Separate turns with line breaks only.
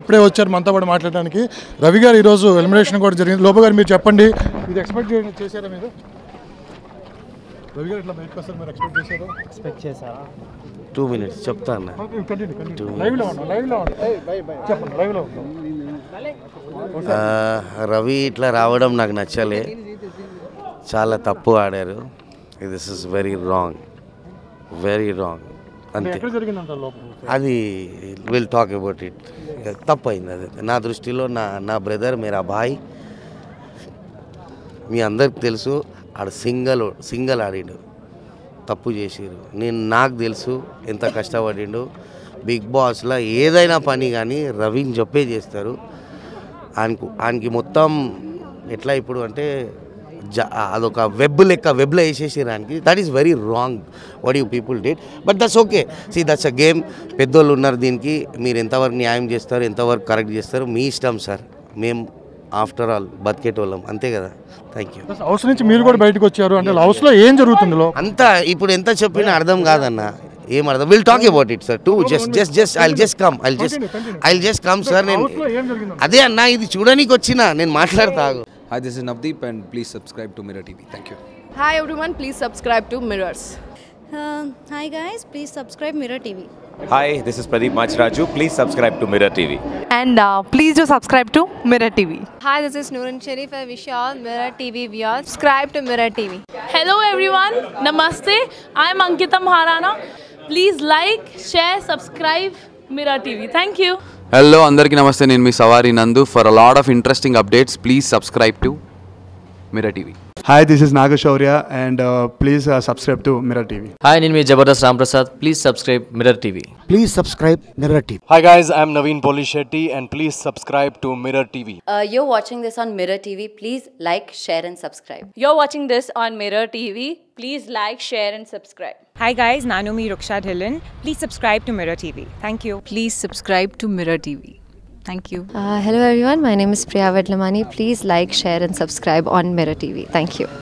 ఇప్పుడే వచ్చారు మనతో పాటు మాట్లాడడానికి రవి గారు ఈరోజు ఎలిమినేషన్ కూడా జరిగింది లోప గారు మీరు చెప్పండి ఇది ఎక్స్పెక్ట్ చేశారా మీరు రవి గారు ఇట్లా బయటకు వస్తారు మీరు ఎక్స్పెక్ట్ చేశారు
ఎక్స్పెక్ట్ చేశారా
టూ మినిట్స్ చెప్తా అన్న
లైవ్లో ఉన్నాం లైవ్లో ఉన్నాం చెప్పండి లైవ్లో
ఆ, రవి ఇట్లా రావడం నాకు నచ్చలే చాలా తప్పు ఆడారు this is very wrong very wrong అంతే
ఎక్కడ జరిగిందంట లోపల
అది విల్ టాక్ అబౌట్ ఇట్ తప్పు అయింది అది నా దృష్టిలో నా నా బ్రదర్ మేరా భాయ్ మీ అందరికి తెలుసు ఆడ సింగల్ సింగల్ ఆడిండు తప్పు చేసిరు నేను నాకు తెలుసు ఎంత కష్టపడిండు బిగ్ బాస్లో ఏదైనా పని కానీ రవిని చెప్పే చేస్తారు ఆయనకు ఆయనకి మొత్తం ఎట్లా ఇప్పుడు అంటే జ అదొక వెబ్ లెక్క వెబ్లో వేసేసారు ఆయనకి that is very wrong what you people date but that's okay see that's a game పెద్దోళ్ళు ఉన్నారు దీనికి మీరు ఎంతవరకు న్యాయం చేస్తారు ఎంతవరకు కరెక్ట్ చేస్తారు మీ ఇష్టం సార్ మేము ఆఫ్టర్ ఆల్ బతికేటోళ్ళం అంతే కదా థ్యాంక్ యూ
హౌస్ నుంచి మీరు కూడా బయటకు వచ్చారు అంటే హౌస్లో ఏం జరుగుతుంది లో
అంతా ఇప్పుడు ఎంత చెప్పినా అర్థం కాదన్న ఏం అర్థం will talk about it sir to just just just I just come I just I just come sir నేను
హౌస్లో ఏం జరిగింది
అదే అన్న ఇది చూడనీకి వచ్చిన నేను మాట్లాడతా ఆగు.
Hi, this is Navdeep, and please subscribe to Mirror TV. Thank you.
Hi everyone, please subscribe to Mirrors.
Uh, hi guys, please subscribe Mirror TV.
Hi, this is Pradeep Machraju. Please subscribe to Mirror TV.
and uh, please do subscribe to Mirror TV.
Hi, this is Noorun Sharif. I wish you all Mirror TV viewers subscribe to Mirror TV.
Hello everyone, Namaste. I'm Ankita Maharana. Please like, share, subscribe Mirror TV. Thank you.
Hello అందరికీ నమస్తే నేను మీ Savari Nandu for a lot of interesting updates please subscribe to Mirror TV
Hi, this is Nagashaurya, and uh, please uh, subscribe to Mirror TV.
Hi, నేను మీ Jabardasth Ramprasad please subscribe Mirror TV
please subscribe Mirror TV
hi guys I'm Naveen Polishetty and please subscribe to Mirror TV
Uh, you're watching this on Mirror TV. Please like, share, and subscribe.
You're watching this on Mirror TV. Please like, share, and subscribe.
Hi guys, Nanumi Ruksha Dhillon. Please subscribe to Mirror TV. Thank you.
Please subscribe to Mirror TV. Thank you.
Uh, hello everyone, my name is Priya Vedlamani. Please like, share, and subscribe on Mirror TV. Thank you.